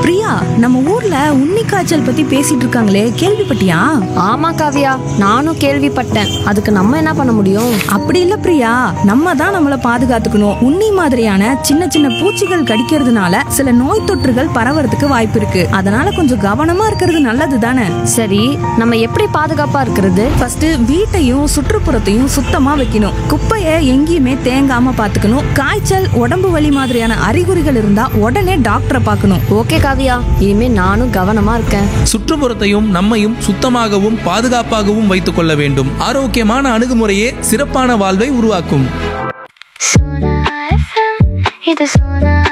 பிரியா நம்ம ஊர்ல உண்ணி காய்ச்சல் பத்தி பேசிட்டு இருக்காங்களே கேள்விப்பட்டியா ஆமா காவியா நானும் கேள்விப்பட்டேன் அதுக்கு நம்ம என்ன பண்ண முடியும் அப்படி இல்ல பிரியா நம்ம தான் நம்மள பாதுகாத்துக்கணும் உண்ணி மாதிரியான சின்ன சின்ன பூச்சிகள் கடிக்கிறதுனால சில நோய் தொற்றுகள் பரவறதுக்கு வாய்ப்பு இருக்கு அதனால கொஞ்சம் கவனமா இருக்கிறது நல்லது தானே சரி நம்ம எப்படி பாதுகாப்பா இருக்கிறது ஃபர்ஸ்ட் வீட்டையும் சுற்றுப்புறத்தையும் சுத்தமா வைக்கணும் குப்பையை எங்கேயுமே தேங்காம பாத்துக்கணும் காய்ச்சல் உடம்பு வலி மாதிரியான அறிகுறிகள் இருந்தா உடனே டாக்டரை பார்க்கணும் ஓகே காவியா இனிமே நானும் கவனமா இருக்கேன் சுற்றுப்புறத்தையும் நம்மையும் சுத்தமாகவும் பாதுகாப்பாகவும் வைத்துக் கொள்ள வேண்டும் ஆரோக்கியமான அணுகுமுறையே சிறப்பான வாழ்வை உருவாக்கும் Sona FM, இது Sona